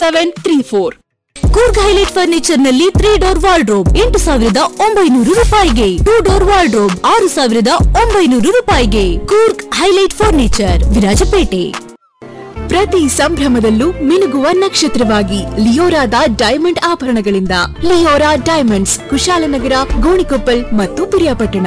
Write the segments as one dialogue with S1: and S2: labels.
S1: Seven three four
S2: Coorg highlight furniture ನಲ್ಲಿ three door wardrobe ಎಂಟು ಸಾವಿರದ ಒಂಬೈನೂರು ರೂಪಾಯಿಗೆ ಟೂ ಡೋರ್ ವಾರ್ಡ್ರೋಬ್ ಆರು ಸಾವಿರದ ಒಂಬೈನೂರು ರೂಪಾಯಿಗೆ ಕೂರ್ಗ್ ಹೈಲೈಟ್ ಫರ್ನಿಚರ್ ವಿರಾಜಪೇಟೆ
S1: ಪ್ರತಿ ಸಂಭ್ರಮದಲ್ಲೂ ಮಿನುಗುವ ನಕ್ಷತ್ರವಾಗಿ ಲಿಯೋರಾದ ಡೈಮಂಡ್ ಆಭರಣಗಳಿಂದ ಲಿಯೋರಾ ಡೈಮಂಡ್ಸ್ ಕುಶಾಲನಗರ ಗೋಣಿಕೊಪ್ಪಲ್ ಮತ್ತು ಪಿರಿಯಾಪಟ್ಟಣ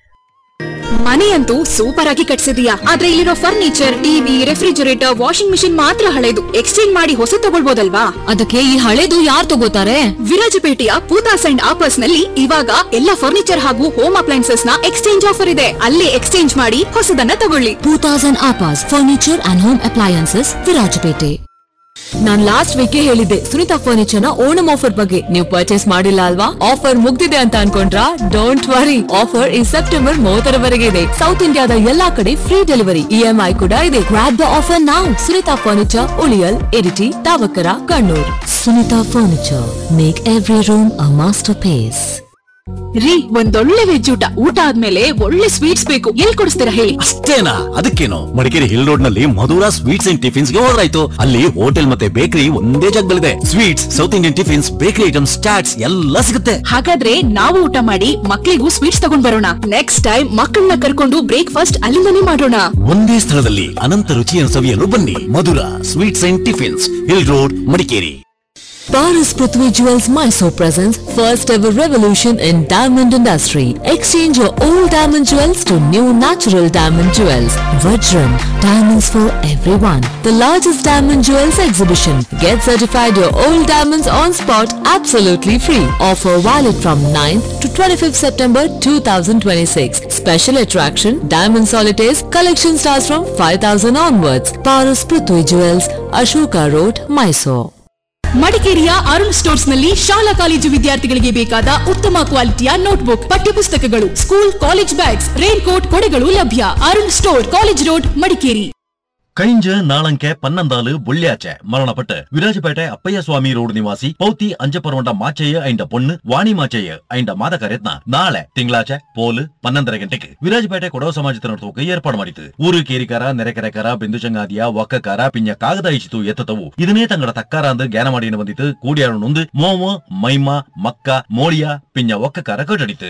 S1: ಮನೆಯಂತೂ ಸೂಪರ್ ಆಗಿ ಕಟ್ಸಿದೀಯಾ ಆದ್ರೆ ಇಲ್ಲಿರೋ furniture TV refrigerator washing machine ಮಾತ್ರ ಹಳೆದು ಎಕ್ಸ್ಚೇಂಜ್ ಮಾಡಿ ಹೊಸ ತಗೊಳ್ಬೋದಲ್ವಾ
S2: ಅದಕ್ಕೆ ಈ ಹಳೇದು ಯಾರು ತಗೋತಾರೆ
S1: ವಿರಾಜಪೇಟೆಯ ಪೂತಾಸ್ ಅಂಡ್ ಆಪರ್ಸ್ ನಲ್ಲಿ ಇವಾಗ ಎಲ್ಲ ಫರ್ನಿಚರ್ ಹಾಗೂ ಹೋಮ್ ಅಪ್ಲೈನ್ಸಸ್ ನ ಎಕ್ಸ್ಚೇಂಜ್ ಆಫರ್ ಇದೆ ಅಲ್ಲೇ ಎಕ್ಸ್ಚೇಂಜ್ ಮಾಡಿ ಹೊಸದನ್ನ ತಗೊಳ್ಳಿ
S2: ಟೂ ತೌಸಂಡ್ ಆಪಾಸ್ furniture and home appliances Virajpet ನಾನ್ ಲಾಸ್ಟ್ ವೀಕ್ ಹೇಳಿದ್ದೆ ಸುನಿತಾ ಫರ್ನಿಚರ್ ನ ಓಣಂ ಆಫರ್ ಬಗ್ಗೆ ನೀವು ಪರ್ಚೇಸ್ ಮಾಡಿಲ್ಲ ಅಲ್ವಾ ಆಫರ್ ಮುಗ್ದಿದೆ ಅಂತ ಅನ್ಕೊಂಡ್ರಾ ಡೋಂಟ್ ವರಿ ಆಫರ್ ಈ ಸೆಪ್ಟೆಂಬರ್ ಮೂವತ್ತರವರೆಗೆ ಇದೆ ಸೌತ್ ಇಂಡಿಯಾದ ಎಲ್ಲಾ ಕಡೆ ಫ್ರೀ ಡೆಲಿವರಿ ಇಎಂಐ ಕೂಡ ಇದೆ ಗ್ರಾಪ್ ದ ಆಫರ್ ನಾವು ಸುನಿತಾ ಫರ್ನಿಚರ್ ಉಳಿಯಲ್ Iritty Thavakkara Kannur Sunitha furniture make every room a 
S1: masterpiece ಒಂದೊಳ್ಳೆ ವೆಜ್ ಊಟ ಊಟ ಆದ್ಮೇಲೆ ಒಳ್ಳೆ ಸ್ವೀಟ್ಸ್ ಬೇಕು ಎಲ್ಲಿ ಕೊಡಿಸ್ತೀರಾ ಹೇಳಿ
S3: ಅಷ್ಟೇನಾ ಅದಕ್ಕೇನು ಮಡಿಕೇರಿ ಹಿಲ್ ರೋಡ್ ನಲ್ಲಿ ಮಧುರಾ ಸ್ವೀಟ್ಸ್ ಅಂಡ್ ಟಿಫಿನ್ಸ್ ಗೆ ಹೋದ್ರಾಯ್ತು ಅಲ್ಲಿ ಹೋಟೆಲ್ ಮತ್ತೆ ಬೇಕರಿ ಒಂದೇ ಜಾಗದಲ್ಲಿದೆ sweets south Indian tiffins bakery items chaats ಎಲ್ಲ ಸಿಗುತ್ತೆ
S1: ಹಾಗಾದ್ರೆ ನಾವು ಊಟ ಮಾಡಿ ಮಕ್ಳಿಗೂ ಸ್ವೀಟ್ಸ್ ತಗೊಂಡ್ ಬರೋಣ ನೆಕ್ಸ್ಟ್ ಟೈಮ್ ಮಕ್ಕಳನ್ನ ಕರ್ಕೊಂಡು ಬ್ರೇಕ್ಫಾಸ್ಟ್ ಅಲ್ಲಿಂದನೇ ಮಾಡೋಣ
S3: ಒಂದೇ ಸ್ಥಳದಲ್ಲಿ ಅನಂತ ರುಚಿಯನ್ನು ಸವಿಯಲು ಬನ್ನಿ Madhura sweets and tiffins hill road Madikeri
S2: Paris Prithvi Jewels Mysore presents first ever revolution in diamond industry. Exchange your old diamond jewels to new natural diamond jewels. Vajram, diamonds for everyone. The largest diamond jewels exhibition. Get certified your old diamonds on spot absolutely free. Offer valid from 9th to 25th September 2026. Special attraction, diamond solitaires, collection starts from 5000 onwards. Paris Prithvi Jewels, Ashoka Road, Mysore.
S1: ಮಡಿಕೇರಿಯ Arun stores ನಲ್ಲಿ ಶಾಲಾ college ವಿದ್ಯಾರ್ಥಿಗಳಿಗೆ ಬೇಕಾದ ಉತ್ತಮ ಕ್ವಾಲಿಟಿಯ notebook ಪಠ್ಯಪುಸ್ತಕಗಳು school college bags raincoat ಕೊಡೆಗಳು ಲಭ್ಯ Arun store college road Madikeri
S4: കഴിഞ്ഞ നാളങ്കെ പന്നന്താല് വെള്ളിയാഴ്ച മരണപ്പെട്ട് വിരാജപേട്ട അപ്പയ്യസ്വാമി റോഡ് നിവാസി പൗത്തി അഞ്ചപ്പറവണ്ട മാച്ചയ്യ അതിന്റെ പൊണ്ണ് വാണി മാച്ചയ്യ അതിന്റെ മാതകരത്ന നാളെ തിങ്കളാഴ്ച പോല് പನ್ನೊಂದರ ಗಂಟೆಗೆ ವಿರಾಜಪೇಟೆ ಕೊಡವ ಸಮಾಜದ ನಡತೋಕೆ ಏರ್ಪಾಡು ಮಾಡಿತು ಊರು ಕೇರಿಕಾರ ನೆರೆಕೆರೆಕರ ಬಿಂದುಚಂಗಾದಿಯ ಒಕ್ಕಕಾರ ಪಿಂಜ ಕಾಗದ ಇಚಿತು ಎತ್ತತವು ಇದನ್ನೇ ತಂಗಡ ತಕ್ಕಾರ ಅಂದು ಜ್ಞಾನ ಮಾಡಿ ಬಂದಿತ್ತು ಕೂಡಿಯಾರು ನೊಂದು ಮೋಮ ಮೈಮ ಮಕ್ಕ ಮೋಳಿಯ ಪಿಂಜ ಒಕ್ಕಕಾರ ಕಟ್ಟಡಿತು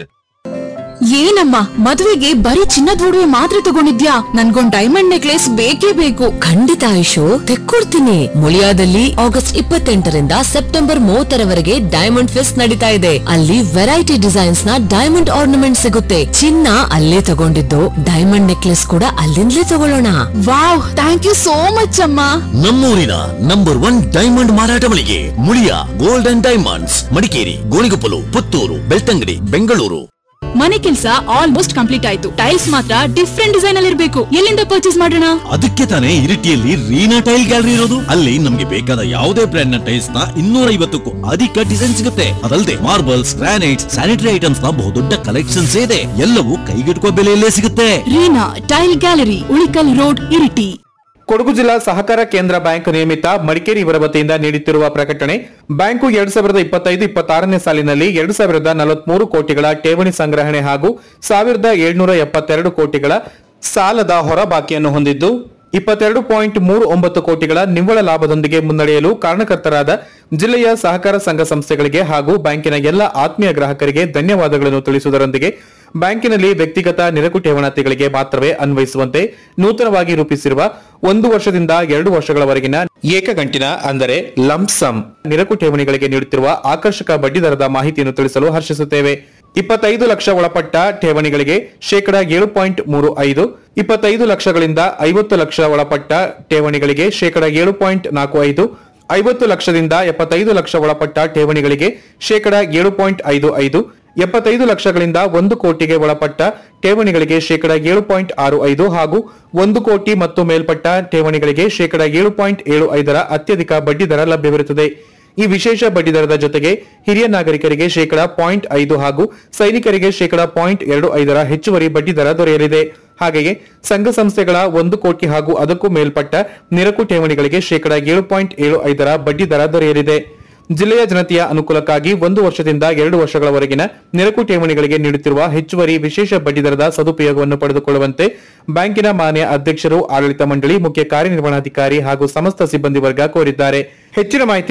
S1: ಏನಮ್ಮ ಮದುವೆಗೆ ಬರೀ ಚಿನ್ನದ ಒಡವೆ ಮಾತ್ರ ತಗೊಂಡಿದ್ಯಾ ನನ್ಗೊಂದ್ ಡೈಮಂಡ್ ನೆಕ್ಲೆಸ್ ಬೇಕೇ ಬೇಕು
S2: ಖಂಡಿತ ಆಯುಷು ತೆಕ್ಕೊಡ್ತೀನಿ ಮುಳಿಯಾದಲ್ಲಿ ಆಗಸ್ಟ್ ಇಪ್ಪತ್ತೆಂಟರಿಂದ ಸೆಪ್ಟೆಂಬರ್ ಮೂವತ್ತರವರೆಗೆ ಡೈಮಂಡ್ ಫೆಸ್ಟ್ ನಡೀತಾ ಇದೆ ಅಲ್ಲಿ ವೆರೈಟಿ ಡಿಸೈನ್ಸ್ ನ ಡೈಮಂಡ್ ಆರ್ನಮೆಂಟ್ ಸಿಗುತ್ತೆ ಚಿನ್ನ ಅಲ್ಲೇ ತಗೊಂಡಿದ್ದು ಡೈಮಂಡ್ ನೆಕ್ಲೆಸ್ ಕೂಡ ಅಲ್ಲಿಂದಲೇ ತಗೊಳ್ಳೋಣ
S1: wow thank you so much ಅಮ್ಮ
S3: ನಮ್ಮೂರಿನ ನಂಬರ್ ಒನ್ ಡೈಮಂಡ್ ಮಾರಾಟ ಮಳಿಗೆ Muliya gold and diamonds Madikeri Gonikoppal Puttur Belthangady Bengaluru
S1: ಮನೆ ಕೆಲಸ ಆಲ್ಮೋಸ್ಟ್ ಕಂಪ್ಲೀಟ್ ಆಯ್ತು ಟೈಲ್ಸ್ ಮಾತ್ರ ಡಿಫ್ರೆಂಟ್ ಡಿಸೈನ್ ಅಲ್ಲಿ ಇರಬೇಕು ಎಲ್ಲಿಂದ ಪರ್ಚೇಸ್ ಮಾಡೋಣ
S3: ಅದಕ್ಕೆ ತಾನೇ ಇರಿಟಿಯಲ್ಲಿ ರೀನಾ ಟೈಲ್ ಗ್ಯಾಲರಿ ಇರೋದು ಅಲ್ಲಿ ನಮ್ಗೆ ಬೇಕಾದ ಯಾವುದೇ ಬ್ರ್ಯಾಂಡ್ ನ ಟೈಲ್ಸ್ ನ ಇನ್ನೂರ ಐವತ್ತಕ್ಕೂ ಅಧಿಕ ಡಿಸೈನ್ ಸಿಗುತ್ತೆ ಅದಲ್ಲದೆ ಮಾರ್ಬಲ್ಸ್ ಗ್ರಾನೈಟ್ಸ್ ಸ್ಯಾನಿಟರಿ ಐಟಮ್ಸ್ ನ ಬಹುದೊಡ್ಡ ಕಲೆಕ್ಷನ್ಸ್ ಇದೆ ಎಲ್ಲವೂ ಕೈಗೆಟುಕುವ ಬೆಲೆಯಲ್ಲೇ ಸಿಗುತ್ತೆ
S1: Reena tile gallery Ulikkal road Iritty
S5: Kodagu ಜಿಲ್ಲಾ ಸಹಕಾರ ಕೇಂದ್ರ ಬ್ಯಾಂಕ್ ನಿಯಮಿತ ಮಡಿಕೇರಿ ಇವರ ವತಿಯಿಂದ ನೀಡುತ್ತಿರುವ ಪ್ರಕಟಣೆ ಬ್ಯಾಂಕು ಎರಡ್ ಸಾವಿರದ ಇಪ್ಪತ್ತೈದು ಇಪ್ಪತ್ತಾರನೇ ಸಾಲಿನಲ್ಲಿ ಎರಡು ಸಾವಿರದ ನಲವತ್ಮೂರು ಕೋಟಿಗಳ ಠೇವಣಿ ಸಂಗ್ರಹಣೆ ಹಾಗೂ ಸಾವಿರದ ಏಳ್ನೂರ ಎಪ್ಪತ್ತೆರಡು ಕೋಟಿಗಳ ಸಾಲದ ಹೊರಬಾಕಿಯನ್ನು ಹೊಂದಿದ್ದು ಇಪ್ಪತ್ತೆರಡು ಪಾಯಿಂಟ್ ಮೂರು ಒಂಬತ್ತು ಕೋಟಿಗಳ ನಿವ್ವಳ ಲಾಭದೊಂದಿಗೆ ಮುನ್ನಡೆಯಲು ಕಾರಣಕರ್ತರಾದ ಜಿಲ್ಲೆಯ ಸಹಕಾರ ಸಂಘ ಸಂಸ್ಥೆಗಳಿಗೆ ಹಾಗೂ ಬ್ಯಾಂಕಿನ ಎಲ್ಲ ಆತ್ಮೀಯ ಗ್ರಾಹಕರಿಗೆ ಧನ್ಯವಾದಗಳನ್ನು ತಿಳಿಸುವುದರೊಂದಿಗೆ ಬ್ಯಾಂಕಿನಲ್ಲಿ ವ್ಯಕ್ತಿಗತ ನಿರಕು ಠೇವಣಾತಿಗಳಿಗೆ ಮಾತ್ರವೇ ಅನ್ವಯಿಸುವಂತೆ ನೂತನವಾಗಿ ರೂಪಿಸಿರುವ ಒಂದು ವರ್ಷದಿಂದ ಎರಡು ವರ್ಷಗಳವರೆಗಿನ ಏಕಗಂಟಿನ ಅಂದರೆ ಲಂಪ್ಸಮ್ ನಿರಕು ಠೇವಣಿಗಳಿಗೆ ನೀಡುತ್ತಿರುವ ಆಕರ್ಷಕ ಬಡ್ಡಿ ದರದ ಮಾಹಿತಿಯನ್ನು ತಿಳಿಸಲು ಹರ್ಷಿಸುತ್ತೇವೆ ಇಪ್ಪತ್ತೈದು ಲಕ್ಷ ಒಳಪಟ್ಟ ಠೇವಣಿಗಳಿಗೆ ಶೇಕಡ ಏಳು ಪಾಯಿಂಟ್ ಮೂರು ಐದು ಇಪ್ಪತ್ತೈದು ಲಕ್ಷಗಳಿಂದ ಐವತ್ತು ಲಕ್ಷ ಒಳಪಟ್ಟ ಠೇವಣಿಗಳಿಗೆ ಶೇಕಡ ಏಳು ಪಾಯಿಂಟ್ ನಾಲ್ಕು ಐದು ಐವತ್ತು ಲಕ್ಷದಿಂದ ಎಪ್ಪತ್ತೈದು ಲಕ್ಷ ಒಳಪಟ್ಟ ಠೇವಣಿಗಳಿಗೆ ಶೇಕಡ ಏಳು ಪಾಯಿಂಟ್ ಐದು ಐದು ಎಪ್ಪತ್ತೈದು ಲಕ್ಷಗಳಿಂದ ಒಂದು ಕೋಟಿಗೆ ಒಳಪಟ್ಟ ಠೇವಣಿಗಳಿಗೆ ಶೇಕಡ ಏಳು ಪಾಯಿಂಟ್ ಆರು ಐದು ಹಾಗೂ ಒಂದು ಕೋಟಿ ಮತ್ತು ಮೇಲ್ಪಟ್ಟ ಠೇವಣಿಗಳಿಗೆ ಶೇಕಡ ಏಳು ಪಾಯಿಂಟ್ ಏಳು ಐದರ ಅತ್ಯಧಿಕ ಬಡ್ಡಿ ದರ ಲಭ್ಯವಿರುತ್ತದೆ ಈ ವಿಶೇಷ ಬಡ್ಡಿ ದರದ ಜೊತೆಗೆ ಹಿರಿಯ ನಾಗರಿಕರಿಗೆ ಶೇಕಡ ಪಾಯಿಂಟ್ ಐದು ಹಾಗೂ ಸೈನಿಕರಿಗೆ ಶೇಕಡ ಪಾಯಿಂಟ್ ಎರಡು ಐದರ ಹೆಚ್ಚುವರಿ ಬಡ್ಡಿ ದರ ದೊರೆಯಲಿದೆ ಹಾಗೆಯೇ ಸಂಘ ಸಂಸ್ಥೆಗಳ ಒಂದು ಕೋಟಿ ಹಾಗೂ ಅದಕ್ಕೂ ಮೇಲ್ಪಟ್ಟ ನಿರಕು ಠೇವಣಿಗಳಿಗೆ ಶೇಕಡ ಏಳು ಪಾಯಿಂಟ್ ಏಳು ಐದರ ಬಡ್ಡಿ ದರ ದೊರೆಯಲಿದೆ ಜಿಲ್ಲೆಯ ಜನತೆಯ ಅನುಕೂಲಕ್ಕಾಗಿ ಒಂದು ವರ್ಷದಿಂದ ಎರಡು ವರ್ಷಗಳವರೆಗಿನ ನಿರಕು ಠೇವಣಿಗಳಿಗೆ ನೀಡುತ್ತಿರುವ ಹೆಚ್ಚುವರಿ ವಿಶೇಷ ಬಡ್ಡಿ ದರದ ಸದುಪಯೋಗವನ್ನು ಪಡೆದುಕೊಳ್ಳುವಂತೆ ಬ್ಯಾಂಕಿನ ಮಾನ್ಯ ಅಧ್ಯಕ್ಷರು ಆಡಳಿತ ಮಂಡಳಿ ಮುಖ್ಯ ಕಾರ್ಯನಿರ್ವಹಣಾಧಿಕಾರಿ ಹಾಗೂ ಸಮಸ್ತ ಸಿಬ್ಬಂದಿ ವರ್ಗ ಕೋರಿದ್ದಾರೆ ಹೆಚ್ಚಿನ ಮಾಹಿತಿ